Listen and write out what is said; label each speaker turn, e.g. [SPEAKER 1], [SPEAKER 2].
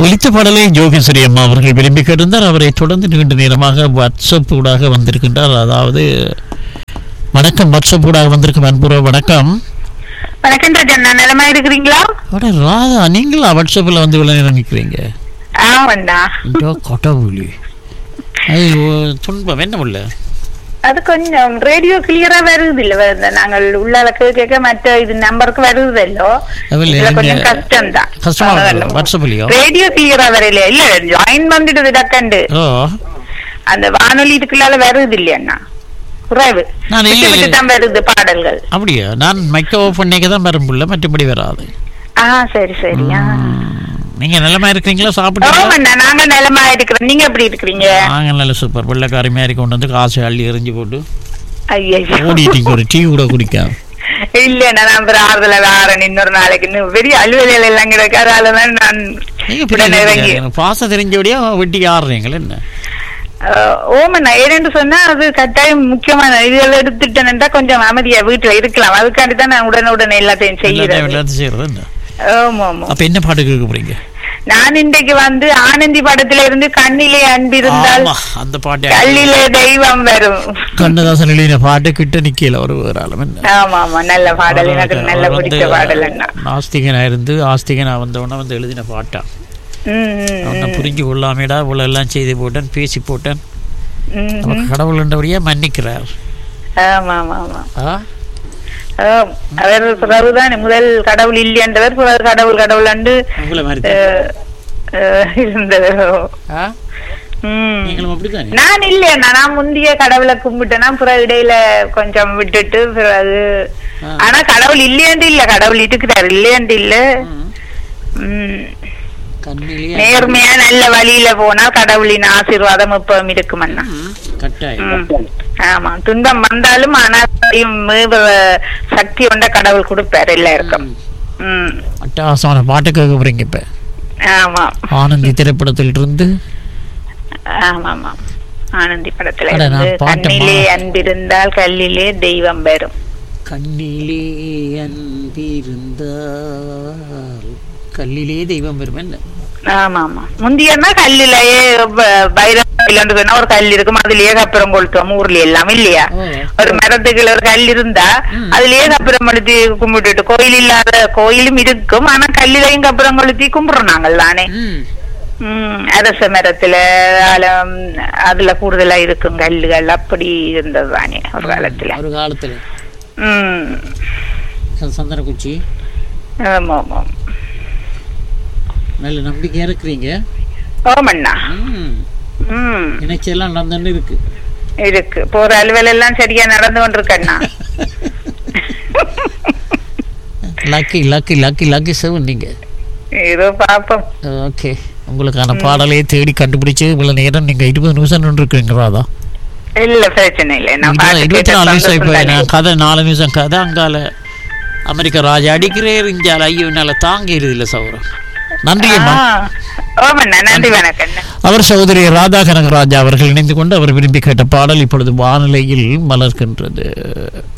[SPEAKER 1] ஒலித்த பாடலை ஜோகேஸ்வரி அம்மா அவர்கள் விரும்பி கேட்டிருந்தார் அவரை தொடர்ந்து நீண்ட நேரமாக வாட்ஸ்அப் ஊடாக வந்திருக்கின்றார் அதாவது வணக்கம் வாட்ஸ்அப் ஊடாக வந்திருக்கும் அன்புற வணக்கம்
[SPEAKER 2] வணக்கம் ராஜண்ணா நலமா இருக்கிறீங்களா
[SPEAKER 1] அட ராதா நீங்களா வாட்ஸ்அப்பில் வந்து இவ்வளோ நேரம் நிற்கிறீங்க
[SPEAKER 2] ஆமாண்ணா
[SPEAKER 1] ஐயோ கடவுளி அது ஒ- துன்பம் என்ன உள்ள
[SPEAKER 2] அது கொஞ்சம் ரேடியோ கிளியரா வருது இல்ல வருது நாங்கள் உள்ளால கேட்க மற்ற இது நம்பருக்கு வருதல்லோ
[SPEAKER 1] அதில்
[SPEAKER 2] இதுல கொஞ்சம்
[SPEAKER 1] நீங்க-
[SPEAKER 2] கஷ்டம் தான்
[SPEAKER 1] கஷ்டமா இருக்கு வாட்ஸ்அப்லையோ
[SPEAKER 2] ரேடியோ கிளியரா வரல இல்ல ஜாயின் பண்ணிட்டு டக்கண்டு
[SPEAKER 1] ஓ
[SPEAKER 2] அந்த வானொலி இதுக்குள்ளால வருது இல்லையண்ணா குறைவு
[SPEAKER 1] நான்
[SPEAKER 2] விட்டு
[SPEAKER 1] இல்ல-
[SPEAKER 2] விட்டு தான் வருது பாடல்கள்
[SPEAKER 1] அப்படியா நான் மைக்க ஓப் பண்ணிக்க தான் வரும்புள்ள மற்றபடி வராது
[SPEAKER 2] ஆ சரி சரியா
[SPEAKER 1] நீங்க நிலமா இருக்கிறீங்களா சாப்பிட்டீங்களா
[SPEAKER 2] ஆமாண்ணா நாங்க நலமா இருக்கிறோம் நீங்க எப்படி இருக்கிறீங்க
[SPEAKER 1] நாங்க நல்ல சூப்பர் வெள்ளைக்காரி மாதிரி கொண்டு வந்து காசு அள்ளி எறிஞ்சு போட்டு
[SPEAKER 2] ஐயோ
[SPEAKER 1] ஓடிட்டீங்க ஒரு டீ கூட குடிக்காம
[SPEAKER 2] இல்லண்ணா நான் அப்புறம் ஆறுதல வாரேன் இன்னொரு நாளைக்கு இன்னும் பெரிய அலுவலிகள் எல்லாம் கிடக்காது அதெல்லாம் நான்
[SPEAKER 1] நீங்க
[SPEAKER 2] உடனே இறங்கி
[SPEAKER 1] பெரிய பாசம் தெரிஞ்சபடியா வெட்டி ஆடுறீங்களா என்ன
[SPEAKER 2] அஹ், ஓமண்ணா ஏன்னு சொன்னா அது கட்டாயம் முக்கியமான இதுகள் எடுத்துட்டேன்னா கொஞ்சம் அமைதியா வீட்டுல இருக்கலாம் அதுக்காண்டி தான் நான் உடனே உடனே எல்லாத்தையும்
[SPEAKER 1] எல்லாத்தையும்
[SPEAKER 2] செய்யறேன்
[SPEAKER 1] எல்லாத்தையும் செய்யறது என்ன
[SPEAKER 2] ஆமா ஆமா
[SPEAKER 1] அப்ப என்ன பாட்டு கேட்க போறீங்க
[SPEAKER 2] நான் இன்றைக்கு வந்து ஆனந்தி படத்துல இருந்து கண்ணிலே அன்பிருந்தால்
[SPEAKER 1] ஆமா அந்த பாட்டு
[SPEAKER 2] கல்லிலே தெய்வம் வரும்
[SPEAKER 1] கண்ணதாசன் எழுதின பாட்டு கிட்ட நிக்கல ஒரு ஒரு ஆளும் என்ன
[SPEAKER 2] ஆமா ஆமா நல்ல பாடல் எனக்கு
[SPEAKER 1] அவர்
[SPEAKER 2] நல்ல
[SPEAKER 1] வந்து
[SPEAKER 2] பிடிச்ச பாடல் அண்ணா
[SPEAKER 1] நாஸ்திகனா இருந்து ஆஸ்திகனா வந்தவன வந்து எழுதின பாட்டா
[SPEAKER 2] ம், ம்,
[SPEAKER 1] அவனை புரிஞ்சு கொள்ளாமடா இவ்வளவு எல்லாம் செய்து போட்டேன் பேசி போட்டேன்
[SPEAKER 2] ம், ம்.
[SPEAKER 1] நமக்கு கடவுள் என்றபடியா மன்னிக்கிறார்
[SPEAKER 2] ஆமா ஆமா ஆமா
[SPEAKER 1] ஆ?
[SPEAKER 2] ஆம். அவர் பிறகுதான் முதல் கடவுள் இல்லையன்றவர் பிறகு கடவுள் கடவுள் அண்டு
[SPEAKER 1] உங்களை மாதிரி தான்.
[SPEAKER 2] அஹ், அஹ், இருந்தது
[SPEAKER 1] ஆ?
[SPEAKER 2] ம்.
[SPEAKER 1] நீங்களும் அப்படித்தானே
[SPEAKER 2] நான் இல்லையா நான் முந்தைய கடவுளை கும்பிட்டேன்னா பிறகு இடையில கொஞ்சம் விட்டுட்டு பிறகு
[SPEAKER 1] ஆ.
[SPEAKER 2] ஆனா கடவுள் இல்லையண்டு இல்ல கடவுள் இருக்கிறார் இல்லையண்டு இல்ல
[SPEAKER 1] ம்.
[SPEAKER 2] ம்.
[SPEAKER 1] கண்ணிலேயே
[SPEAKER 2] நேர்மையா நல்ல வழியில போனால் கடவுளின் ஆசீர்வாதம் எப்பவும் இருக்குமண்ணா
[SPEAKER 1] ம், கட்டாயம்
[SPEAKER 2] ம். ஆமா துன்பம் வந்தாலும் ஆனா அதையும் மீற சக்தி கொண்ட கடவுள் கொடுப்பார் எல்லாருக்கும் ம்
[SPEAKER 1] அட்டகாசமான பாட்டு கேட்க போறீங்க இப்ப
[SPEAKER 2] ஆமா
[SPEAKER 1] ஆனந்தி திரைப்படத்தில் இருந்து
[SPEAKER 2] ஆமா ஆமா ஆனந்தி படத்துல
[SPEAKER 1] அட, நான்
[SPEAKER 2] இருந்து
[SPEAKER 1] பாட்டை
[SPEAKER 2] கண்ணிலே
[SPEAKER 1] மா-
[SPEAKER 2] அன்பிருந்தால் கல்லிலே தெய்வம் வரும்
[SPEAKER 1] கண்ணிலே அன்பிருந்தால் கல்லிலே தெய்வம் வரும் என்ன
[SPEAKER 2] ஆமா ஆமா முந்தியன்னா கல்லிலேயே பைரவ சொன்னா ஒரு கல் இருக்கும் அதுலயே கப்புறம் கொளுத்துவோம் ஊர்ல எல்லாம் இல்லையா
[SPEAKER 1] ஓ.
[SPEAKER 2] ஒரு மரத்துக்குள்ள ஒரு கல் இருந்தா அதுலயே கப்புறம் கொளுத்தி கும்பிட்டுட்டு கோயில் இல்லாத கோயிலும் இருக்கும் ஆனா கல்லிலையும் கப்புறம் கொளுத்தி கும்பிடுறோம் நாங்கள் தானே
[SPEAKER 1] ம்.
[SPEAKER 2] உம் அரச மரத்துல ஆலம், அதுல கூடுதலா இருக்கும் கல்லுகள் அப்படி இருந்தது தானே ஒரு காலத்துல
[SPEAKER 1] ஒரு காலத்துல
[SPEAKER 2] உம்
[SPEAKER 1] ச- சந்தன குச்சி
[SPEAKER 2] ஆமா ஆமா
[SPEAKER 1] நல்ல நம்பிக்கையா இருக்கிறீங்க
[SPEAKER 2] ஓமண்ணா
[SPEAKER 1] ம்.
[SPEAKER 2] உம்
[SPEAKER 1] நினைச்செல்லாம் நடந்துன்னு இருக்கு
[SPEAKER 2] இருக்கு போற அலுவல் எல்லாம் சரியா நடந்து கொண்டிருக்கண்ணா
[SPEAKER 1] lucky lucky lucky lucky seven நீங்க
[SPEAKER 2] ஏதோ பாப்போம்
[SPEAKER 1] ஓகே உங்களுக்கான பாடலையே தேடி கண்டுபிடிச்சு இவ்வளவு நேரம் நீங்க இருபது நிமிஷம் நின்று இருக்கீங்களா
[SPEAKER 2] இல்ல பிரச்சனை இல்ல நான் பாட்டு
[SPEAKER 1] இருபத்தி
[SPEAKER 2] கேட்ட
[SPEAKER 1] நாலு நிமிஷம் இப்போ
[SPEAKER 2] சந்தோஷம் தானே.
[SPEAKER 1] நான் கதை நாலு நிமிஷம் கதை அங்கால அமெரிக்க ராஜா அடிக்கிறேர் இந்தியால ஐயோ என்னால தாங்கிடுது இல்ல சௌரம் நன்றி அம்மா
[SPEAKER 2] ஆ, ஓமண்ணா நன்றி வணக்கண்ணா
[SPEAKER 1] அவர் சகோதரி ராதா கனகராஜா அவர்கள் இணைந்து கொண்டு அவர் விரும்பி கேட்ட பாடல் இப்பொழுது வானிலையில் மலர்கின்றது